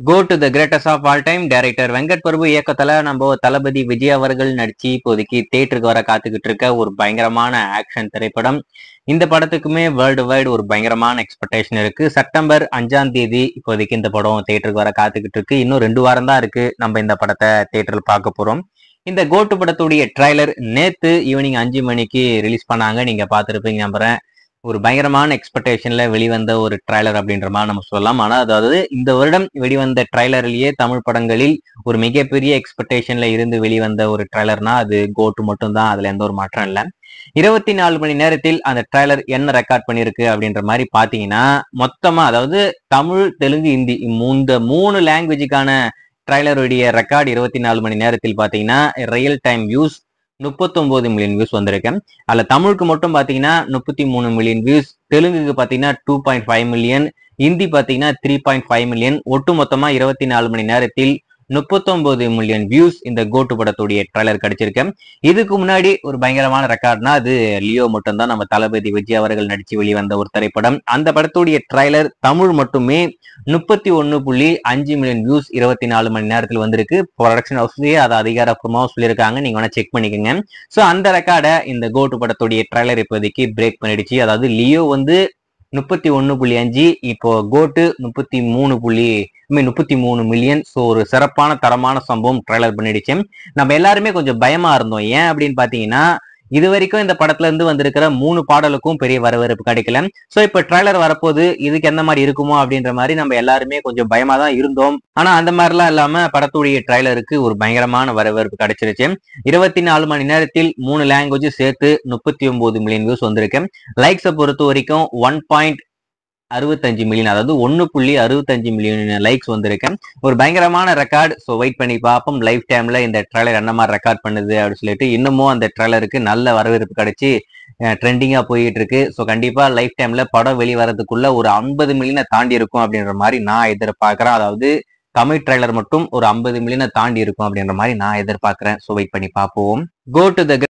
go to the greatest of all time director Venkat Prabhu இயக்கத்துல நம்ம தளபதி விஜய் அவர்கள் நடிச்சு இப்போதைக்கு தேட்டருக்கு வர காத்துக்கிட்டு இருக்க ஒரு பயங்கரமான ஆக்ஷன் திரைப்படம் இந்த படத்துக்குமே வேர்ல்டு வைடு ஒரு பயங்கரமான எக்ஸ்பெக்டேஷன் இருக்கு செப்டம்பர் அஞ்சாம் தேதி இப்போதைக்கு இந்த படம் தேட்டருக்கு வர காத்துக்கிட்டு இருக்கு இன்னும் ரெண்டு வாரம் தான் இருக்கு நம்ம இந்த படத்தை தேட்டரில் பார்க்க போறோம் இந்த கோட்டு படத்துடைய ட்ரைலர் நேத்து ஈவினிங் அஞ்சு மணிக்கு ரிலீஸ் பண்ணாங்க நீங்க பார்த்துருப்பீங்க நம்புறேன் ஒரு பயங்கரமான எக்ஸ்பெக்டேஷன்ல வெளிவந்த ஒரு ட்ரைலர் அப்படின்ற மாதிரி நம்ம சொல்லலாம் ஆனா அதாவது இந்த வருடம் வெளிவந்த ட்ரைலர்லயே தமிழ் படங்களில் ஒரு மிகப்பெரிய எக்ஸ்பெக்டேஷன்ல இருந்து வெளிவந்த ஒரு ட்ரைலர்னா அது கோட்டு மட்டும் தான் அதுல எந்த ஒரு மாற்றம் இல்லை இருபத்தி நாலு மணி நேரத்தில் அந்த ட்ரைலர் என்ன ரெக்கார்ட் பண்ணிருக்கு அப்படின்ற மாதிரி பாத்தீங்கன்னா மொத்தமா அதாவது தமிழ் தெலுங்கு ஹிந்தி இந்த மூணு லாங்குவேஜுக்கான ட்ரைலருடைய ரெக்கார்டு இருபத்தி நாலு மணி நேரத்தில் பாத்தீங்கன்னா ரியல் டைம் வியூஸ் முப்பத்தொன்பது மில்லியன் வியூஸ் வந்திருக்கு அதுல தமிழுக்கு மட்டும் பாத்தீங்கன்னா முப்பத்தி மூணு மில்லியன் வியூஸ் தெலுங்குக்கு பாத்தீங்கன்னா two point five million Hindi பாத்தீங்கன்னா த்ரீ பாயிண்ட் ஃபைவ் மில்லியன் ஒட்டு மொத்தமா இருபத்தி நாலு மணி நேரத்தில் முப்பத்தொன்பது மில்லியன் வியூஸ் இந்த கோட்டு படத்துடைய ட்ரைலர் கிடைச்சிருக்கு இதுக்கு முன்னாடி ஒரு பயங்கரமான ரெக்கார்ட்னா அது லியோ மட்டும்தான் நம்ம தளபதி விஜய் அவர்கள் நடிச்சு வெளிவந்த ஒரு திரைப்படம் அந்த படத்துடைய ட்ரைலர் தமிழ் மட்டுமே முப்பத்தி ஒன்னு புள்ளி அஞ்சு மில்லியன் வியூஸ் இருபத்தி நாலு மணி நேரத்தில் வந்திருக்கு ப்ரொடக்ஷன் ஹவுஸ்லயே அதை அதிகாரப்பூர்வமாக சொல்லியிருக்காங்க நீங்க வேணா செக் பண்ணிக்கோங்க ஸோ அந்த ரெக்கார்டை இந்த கோட்டு படத்துடைய ட்ரைலர் இப்போதைக்கு பிரேக் பண்ணிடுச்சு அதாவது லியோ வந்து முப்பத்தி ஒன்னு புள்ளி அஞ்சு இப்போ கோட்டு முப்பத்தி மூணு புள்ளி முப்பத்தி மூணு மில்லியன் ஸோ ஒரு சிறப்பான தரமான சம்பவம் ட்ரைலர் பண்ணிடுச்சு நம்ம எல்லாருமே கொஞ்சம் பயமா இருந்தோம் ஏன் அப்படின்னு பாத்தீங்கன்னா இது வரைக்கும் இந்த படத்துல இருந்து வந்திருக்கிற மூணு பாடலுக்கும் பெரிய வரவேற்பு கிடைக்கல சோ இப்ப ட்ரைலர் வரப்போது இதுக்கு எந்த மாதிரி இருக்குமோ அப்படின்ற மாதிரி நம்ம எல்லாருமே கொஞ்சம் பயமா தான் இருந்தோம் ஆனா அந்த மாதிரிலாம் இல்லாம படத்துடைய ட்ரைலருக்கு ஒரு பயங்கரமான வரவேற்பு கிடைச்சிருச்சு இருபத்தி நாலு மணி நேரத்தில் மூணு லாங்குவேஜ் சேர்த்து முப்பத்தி ஒன்பது மில்லியன் வியூஸ் வந்திருக்கு லைக்ஸை பொறுத்த வரைக்கும் ஒன் பாயிண்ட் அறுபத்தஞ்சு மில்லியன் அதாவது ஒன்னு புள்ளி அறுபத்தஞ்சு மில்லியன் லைக்ஸ் வந்திருக்கு ஒரு பயங்கரமான ரெக்கார்ட் ஸோ வெயிட் பண்ணி பார்ப்போம் லைஃப் டைம்ல இந்த ட்ரைலர் என்ன மாதிரி ரெக்கார்ட் பண்ணுது அப்படின்னு சொல்லிட்டு இன்னமும் அந்த ட்ரைலருக்கு நல்ல வரவேற்பு கிடைச்சி ட்ரெண்டிங்கா போயிட்டு இருக்கு ஸோ கண்டிப்பா லைஃப் டைம்ல படம் வெளிவரதுக்குள்ள ஒரு ஐம்பது மில்லியனை தாண்டி இருக்கும் அப்படின்ற மாதிரி நான் எதிர்பார்க்கிறேன் அதாவது தமிழ் ட்ரைலர் மட்டும் ஒரு ஐம்பது மில்லியனை தாண்டி இருக்கும் அப்படின்ற மாதிரி நான் எதிர்பார்க்கிறேன் ஸோ வெயிட் பண்ணி பார்ப்போம் கோ டு த